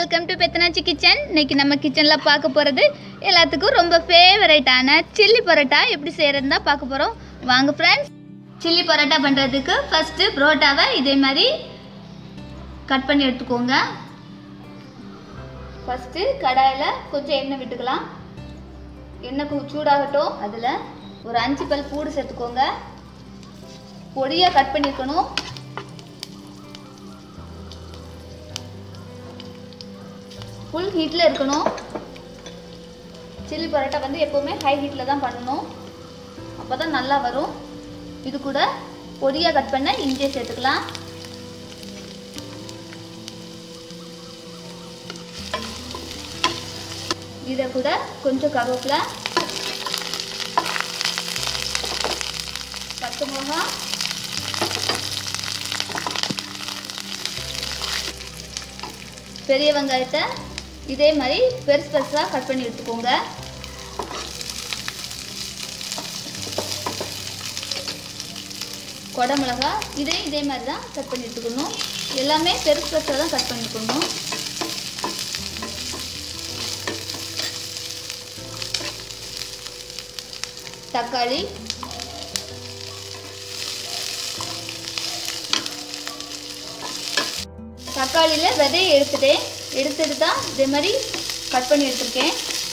welcome to Pethanachi kitchen இன்னைக்கு நம்ம கிச்சனில் பார்க்க போகிறது எல்லாத்துக்கும் ரொம்ப ஃபேவரட்டான சில்லி பரோட்டா எப்படி செய்கிறதுன்னு தான் பார்க்க போகிறோம் வாங்க ஃப்ரெண்ட்ஸ் சில்லி பரோட்டா பண்ணுறதுக்கு ஃபஸ்ட்டு புரோட்டாவை இதே மாதிரி கட் பண்ணி எடுத்துக்கோங்க ஃபஸ்ட்டு கடாயில் கொஞ்சம் எண்ணெய் விட்டுக்கலாம் எண்ணெய் கு- சூடாகட்டும் அதில் ஒரு அஞ்சு பல் பூடு சேர்த்துக்கோங்க பொடியாக கட் பண்ணியிருக்கணும் ஃபுல் ஹீட்டில் இருக்கணும் சில்லி பரோட்டா வந்து எப்போவுமே ஹை ஹீட்டில் தான் பண்ணணும் அப்போ தான் நல்லா வரும் இது கூட பொடியாக கட் பண்ண இஞ்சியை சேர்த்துக்கலாம் இதை கூட கொஞ்சம் கருவேப்பிலை பச்சை மிளகா பெரிய வெங்காயத்தை இதே மாதிரி பெருசு பெருசாக கட் பண்ணி எடுத்துக்கோங்க குடமிளகா இதே இதே மாதிரி தான் கட் பண்ணி எடுத்துக்கணும் எல்லாமே பெருசு பெருசாக தான் கட் பண்ணிக்கணும் தக்காளி தக்காளியில் விதையை எடுத்துட்டேன் எடுத்துட்டு தான் இதே மாதிரி கட் பண்ணி எடுத்திருக்கேன்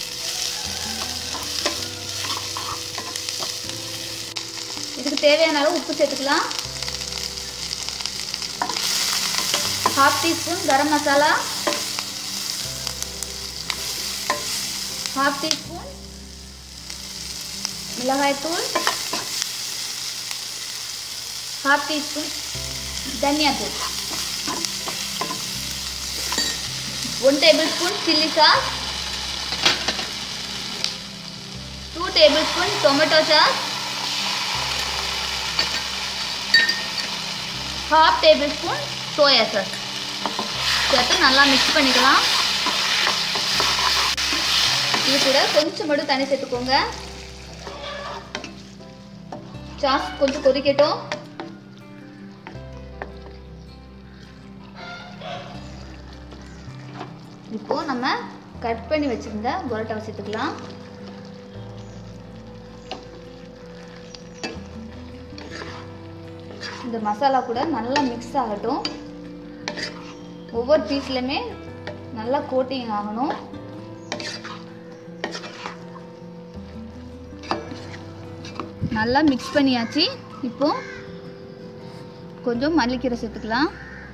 இதுக்கு தேவையான அளவு உப்பு சேர்த்துக்கலாம் half teaspoon garam masala half teaspoon மிளகாய்த்தூள் ஹாஃப் டீஸ்பூன் தனியாத்தூள் one tablespoon chilli sauce two tablespoon tomato sauce half tablespoon soya sauce சேர்த்து நல்லா மிக்ஸ் பண்ணிக்கலாம் இது கூட கொஞ்சம் மட்டும் தண்ணி சேர்த்துக்கோங்க சாஸ் கொஞ்சம் கொதிக்கட்டும் இப்போ நம்ம கட் பண்ணி வச்சிருந்த பரோட்டாவை சேர்த்துக்கலாம் இந்த மசாலா கூட நல்லா மிக்ஸ் ஆகட்டும் ஒவ்வொரு பீஸ்லையுமே நல்லா கோட்டிங் ஆகணும் நல்லா மிக்ஸ் பண்ணியாச்சு இப்போ கொஞ்சம் மல்லிக்கீரை சேர்த்துக்கலாம்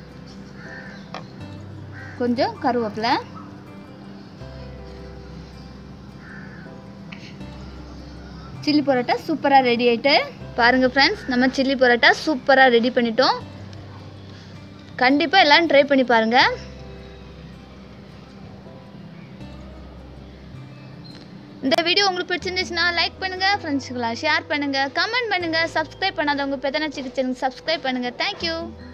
கொஞ்சம் கருவேப்பிலை சில்லி பரோட்டா சூப்பராக ரெடி ஆயிட்டு பாருங்கள் ஃப்ரெண்ட்ஸ் நம்ம சில்லி பரோட்டா சூப்பராக ரெடி பண்ணிட்டோம் கண்டிப்பாக எல்லோரும் ட்ரை பண்ணி பாருங்கள் இந்த வீடியோ உங்களுக்கு பிடிச்சிருந்துச்சுன்னா லைக் பண்ணுங்கள் ஃப்ரெண்ட்ஸுக்கெல்லாம் ஷேர் பண்ணுங்கள் கமெண்ட் பண்ணுங்கள் சப்ஸ்கிரைப் பண்ணாதவங்க பெத்தனாச்சி கிச்சனுக்கு சப்ஸ்கிரைப் பண்ணுங்கள் தேங்க்யூ